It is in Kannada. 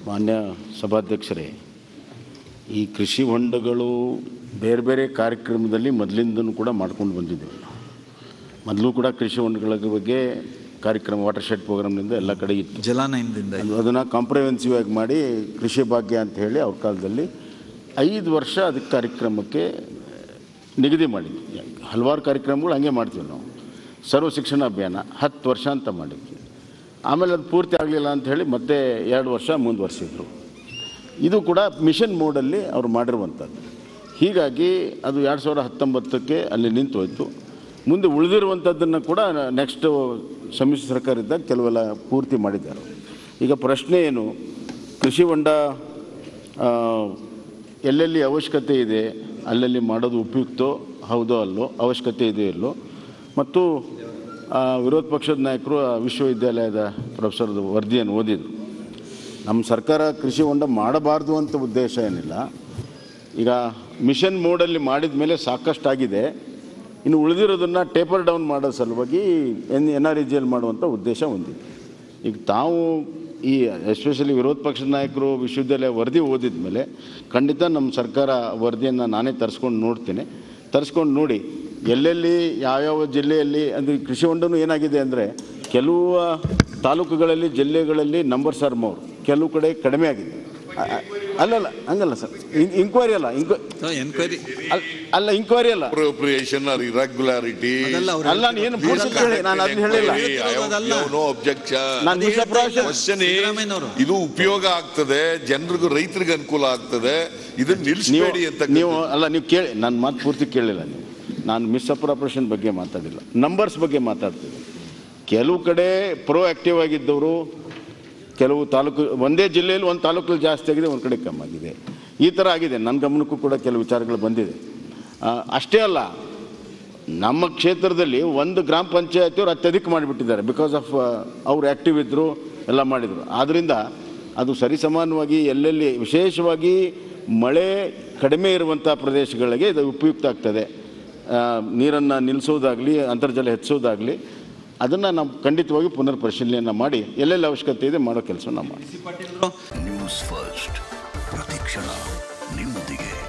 ಮಾನ್ಯ ಸಭಾಧ್ಯಕ್ಷರೇ ಈ ಕೃಷಿ ಹೊಂಡಗಳು ಬೇರೆ ಬೇರೆ ಕಾರ್ಯಕ್ರಮದಲ್ಲಿ ಮೊದಲಿಂದನೂ ಕೂಡ ಮಾಡ್ಕೊಂಡು ಬಂದಿದ್ದೇವೆ ನಾವು ಮೊದಲು ಕೂಡ ಕೃಷಿ ಹೊಂಡಗಳ ಬಗ್ಗೆ ಕಾರ್ಯಕ್ರಮ ವಾಟರ್ ಶೆಡ್ ಪ್ರೋಗ್ರಾಮ್ನಿಂದ ಎಲ್ಲ ಕಡೆ ಇತ್ತು ಜಲಾನಯನದಿಂದ ಅದನ್ನು ಕಾಂಪ್ರಹೆನ್ಸಿವ್ ಆಗಿ ಮಾಡಿ ಕೃಷಿ ಭಾಗ್ಯ ಅಂತ ಹೇಳಿ ಅವ್ರ ಕಾಲದಲ್ಲಿ ಐದು ವರ್ಷ ಅದಕ್ಕೆ ಕಾರ್ಯಕ್ರಮಕ್ಕೆ ನಿಗದಿ ಮಾಡಿದ್ವಿ ಹಲವಾರು ಕಾರ್ಯಕ್ರಮಗಳು ಹಂಗೆ ಮಾಡ್ತೀವಿ ನಾವು ಸರ್ವ ಶಿಕ್ಷಣ ಅಭಿಯಾನ ಹತ್ತು ವರ್ಷ ಅಂತ ಮಾಡಿದ್ವಿ ಆಮೇಲೆ ಅದು ಪೂರ್ತಿ ಆಗಲಿಲ್ಲ ಅಂತ ಹೇಳಿ ಮತ್ತೆ ಎರಡು ವರ್ಷ ಮುಂದುವರಿಸಿದ್ರು ಇದು ಕೂಡ ಮಿಷನ್ ಮೋಡಲ್ಲಿ ಅವ್ರು ಮಾಡಿರುವಂಥದ್ದು ಹೀಗಾಗಿ ಅದು ಎರಡು ಸಾವಿರದ ಹತ್ತೊಂಬತ್ತಕ್ಕೆ ಅಲ್ಲಿ ನಿಂತು ಹೋಯಿತು ಮುಂದೆ ಉಳಿದಿರುವಂಥದ್ದನ್ನು ಕೂಡ ನೆಕ್ಸ್ಟ್ ಸಮ್ಮಿಶ್ರ ಸರ್ಕಾರ ಇದ್ದಾಗ ಕೆಲವೆಲ್ಲ ಪೂರ್ತಿ ಮಾಡಿದ್ದಾರೆ ಈಗ ಪ್ರಶ್ನೆ ಏನು ಕೃಷಿ ಹೊಂಡ ಆ, ಎಲ್ಲೆಲ್ಲಿ ಅವಶ್ಯಕತೆ ಇದೆ ಅಲ್ಲಲ್ಲಿ ಮಾಡೋದು ಉಪಯುಕ್ತೋ ಹೌದೋ ಅಲ್ಲೋ ಅವಶ್ಯಕತೆ ಇದೆಯೋ ಇಲ್ಲೋ ಮತ್ತು ಆ, ವಿರೋಧ ಪಕ್ಷದ ನಾಯಕರು ಆ ವಿಶ್ವವಿದ್ಯಾಲಯದ ಪ್ರೊಫೆಸರ್ದು ವರದಿಯನ್ನು ಓದಿದರು ನಮ್ಮ ಸರ್ಕಾರ ಕೃಷಿ ಹೊಂಡ ಮಾಡಬಾರ್ದು ಅಂತ ಉದ್ದೇಶ ಏನಿಲ್ಲ ಈಗ ಮಿಷನ್ ಮೋಡಲ್ಲಿ ಮಾಡಿದ ಮೇಲೆ ಸಾಕಷ್ಟಾಗಿದೆ ಇನ್ನು ಉಳಿದಿರೋದನ್ನು ಟೇಪರ್ ಡೌನ್ ಮಾಡೋ ಸಲುವಾಗಿ ಎನ್ ಎನ್ ಆರ್ ಇ ಜಿಯಲ್ಲಿ ಮಾಡುವಂಥ ಉದ್ದೇಶ ಹೊಂದಿದೆ ಈಗ ತಾವು ಈ ಎಸ್ಪೆಷಲಿ ವಿರೋಧ ಪಕ್ಷದ ನಾಯಕರು ವಿಶ್ವವಿದ್ಯಾಲಯ ವರದಿ ಓದಿದ ಮೇಲೆ ಖಂಡಿತ ನಮ್ಮ ಸರ್ಕಾರ ವರದಿಯನ್ನು ನಾನೇ ತರಿಸ್ಕೊಂಡು ನೋಡ್ತೇನೆ ತರಿಸ್ಕೊಂಡು ನೋಡಿ ಎಲ್ಲೆಲ್ಲಿ ಯಾವ್ಯಾವ ಜಿಲ್ಲೆಯಲ್ಲಿ ಅಂದರೆ ಕೃಷಿ ಹೊಂಡನೂ ಏನಾಗಿದೆ ಅಂದರೆ ಕೆಲವು ತಾಲೂಕುಗಳಲ್ಲಿ ಜಿಲ್ಲೆಗಳಲ್ಲಿ ನಂಬರ್ಸ್ ಆರ್ ಮೋರ್ ಕೆಲವು ಕಡೆ ಕಡಿಮೆ ಆಗಿದೆ ಅ- ಅ- ಅಲ್ಲಲ್ಲ ಹಂಗಲ್ಲ ಸರ್ ಇಂಕ್ವೈರಿ ಅಲ್ಲ ಇಂಕ್ವ ಎನ್ಕ್ವೈರಿ ಅಲ್- ಅಲ್ಲ ಇಂಕ್ವೈರಿ ಅಲ್ಲ appropriation or irregularity. ಅದೆಲ್ಲ ಅವ್ರು ಅಲ್ಲ ನಾನು ಏನು ಪೂರ್ತಿ ಕೇಳಿ ನಾನು ಅದನ್ನ ಹೇಳಿಲ್ಲ ಅದಲ್ಲ. ನೋ ಅಬ್ಜೆಕ್ಷನ್ ನಾನು ಮಿಸ್ಅಪ್ರಾಷನ್ ಕ್ವಶನ್ ಸಿದ್ದರಾಮಯ್ಯನವರು. ಇದು ಉಪಯೋಗ ಆಗ್ತದೆ ಜನರಿಗೂ ರೈತರಿಗೆ ಅನುಕೂಲ ಆಗ್ತದೆ ಇದನ್ನ ನೀವು ನಿಲ್ಲಿಸಬೇಡಿ ಅಂತ ನೀವು ಅಲ್ಲ ನೀವು ಕೇಳಿ ನನ್ನ ಮಾತು ಪೂರ್ತಿ ಕೇಳಿಲ್ಲ ನೀವು ನಾನು ಮಿಸ್ಅಪ್ರಾಪ್ರೇಷನ್ ಬಗ್ಗೆ ಮಾತಾಡಿಲ್ಲ ನಂಬರ್ಸ್ ಬಗ್ಗೆ ಮಾತಾಡ್ತಿದ್ದೆ ಕೆಲವು ಕಡೆ ಪ್ರೋ ಆ್ಯಕ್ಟಿವ್ ಆಗಿದ್ದವರು ಕೆಲವು ತಾಲೂಕು ಒಂದೇ ಜಿಲ್ಲೆಯಲ್ಲಿ ಒಂದು ತಾಲೂಕಲ್ಲಿ ಜಾಸ್ತಿ ಆಗಿದೆ ಒಂದು ಕಡೆ ಕಮ್ಮಿ ಆಗಿದೆ ಈ ಥರ ಆಗಿದೆ ನನ್ನ ಗಮನಕ್ಕೂ ಕೂಡ ಕೆಲವು ವಿಚಾರಗಳು ಬಂದಿದೆ ಆ, ಅಷ್ಟೇ ಅಲ್ಲ ನಮ್ಮ ಕ್ಷೇತ್ರದಲ್ಲಿ ಒಂದು ಗ್ರಾಮ ಪಂಚಾಯತಿಯವರು ಅತ್ಯಧಿಕ ಮಾಡಿಬಿಟ್ಟಿದ್ದಾರೆ ಬಿಕಾಸ್ ಆಫ್ ಅವ್ರು ಆ್ಯಕ್ಟಿವ್ ಇದ್ದರು ಎಲ್ಲ ಮಾಡಿದರು ಆದ್ದರಿಂದ ಅದು ಸರಿಸಮಾನವಾಗಿ ಎಲ್ಲೆಲ್ಲಿ ವಿಶೇಷವಾಗಿ ಮಳೆ ಕಡಿಮೆ ಇರುವಂಥ ಪ್ರದೇಶಗಳಿಗೆ ಇದು ಉಪಯುಕ್ತ ಆಗ್ತದೆ ನೀರನ್ನು ನಿಲ್ಲಿಸೋದಾಗಲಿ ಅಂತರ್ಜಲ ಹೆಚ್ಚಿಸೋದಾಗಲಿ ಅದನ್ನು ನಾವು ಖಂಡಿತವಾಗಿ ಪುನರ್ ಪರಿಶೀಲನೆಯನ್ನು ಮಾಡಿ ಎಲ್ಲೆಲ್ಲಿ ಅವಶ್ಯಕತೆ ಇದೆ ಮಾಡೋ ಕೆಲಸ ನಾವು ಮಾಡ್ತೀವಿ ನ್ಯೂಸ್ ಫಸ್ಟ್ ಪ್ರತಿಕ್ಷಣ ನಿಮ್ಮೊಂದಿಗೆ